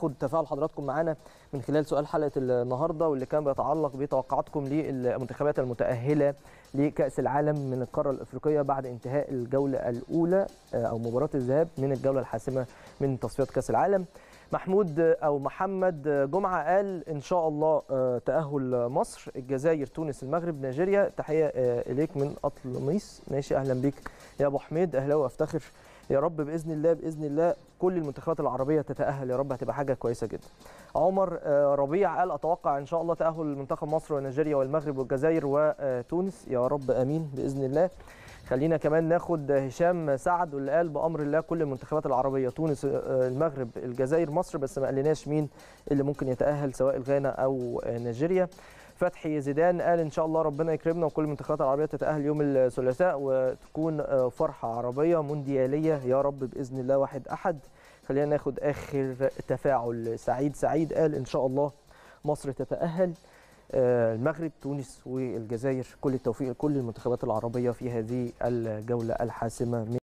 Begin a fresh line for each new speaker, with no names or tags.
ناخد تفاعل حضراتكم معانا من خلال سؤال حلقه النهارده واللي كان بيتعلق بتوقعاتكم للمنتخبات المتاهله لكاس العالم من القاره الافريقيه بعد انتهاء الجوله الاولى او مباراه الذهاب من الجوله الحاسمه من تصفيات كاس العالم محمود او محمد جمعه قال ان شاء الله تاهل مصر الجزائر تونس المغرب نيجيريا تحيه اليك من اطلميس ماشي اهلا بيك يا ابو حميد اهلاوي افتخر يا رب باذن الله باذن الله كل المنتخبات العربيه تتاهل يا رب هتبقى حاجه كويسه جدا عمر ربيع قال اتوقع ان شاء الله تاهل منتخب مصر ونيجيريا والمغرب والجزائر وتونس يا رب امين باذن الله خلينا كمان ناخد هشام سعد واللي قال بامر الله كل المنتخبات العربيه تونس المغرب الجزائر مصر بس ما قالناش مين اللي ممكن يتاهل سواء الغانا او نيجيريا فتحي زيدان قال ان شاء الله ربنا يكرمنا وكل المنتخبات العربيه تتاهل يوم الثلاثاء وتكون فرحه عربيه موندياليه يا رب باذن الله واحد احد خلينا ناخد اخر تفاعل سعيد سعيد قال ان شاء الله مصر تتاهل المغرب تونس والجزائر كل التوفيق لكل المنتخبات العربيه في هذه الجوله الحاسمه